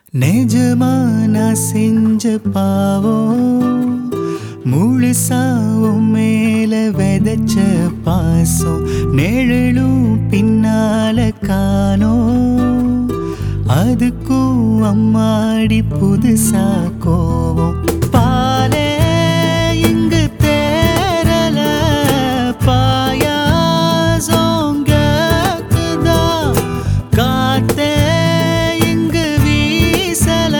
நிஜமா நான் செஞ்ச பாவம் முழுசா உன் மேல விதைச்ச பாசம் நிழலும் பின்னால காணோம் அதுக்கும் அம்மாடி புதுசா கோவம் பாலே இங்கு தேரல பாயாசம் கேக்குதா காத்தே இங்கு வீசல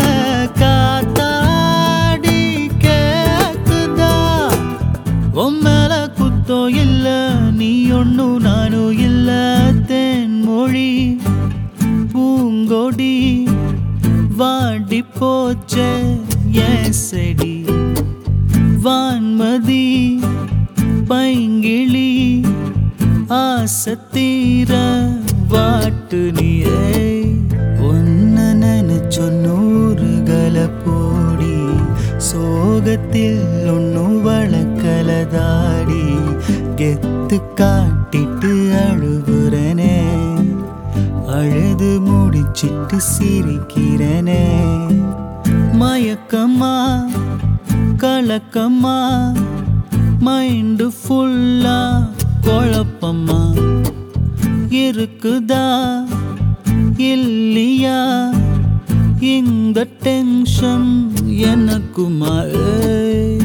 காத்தாடி கேக்குதா உன் மேல குத்தோ இல்ல நீ ஒன்னும் நானும் இல்ல தென்மொழி பூங்கொடி வாடி போச்ச என் செடி வான்மதி பைங்கிளி ஆசத்தீர வாட்டு நீயே ஒன்ன நினைச்சொ நூறுகளை போடி சோகத்தில் ஒன்னும் வளக்கலதாடி கெத்து காட்டிட்டு அழுகுறனே அழுது முடிச்சிட்டு சிரிக்கிறனே மயக்கமா கலக்கமா மைண்டு ஃபுல்லா குழப்பமா இருக்குதா இல்லையா இந்த டென்ஷன் எனக்குமா ஏய்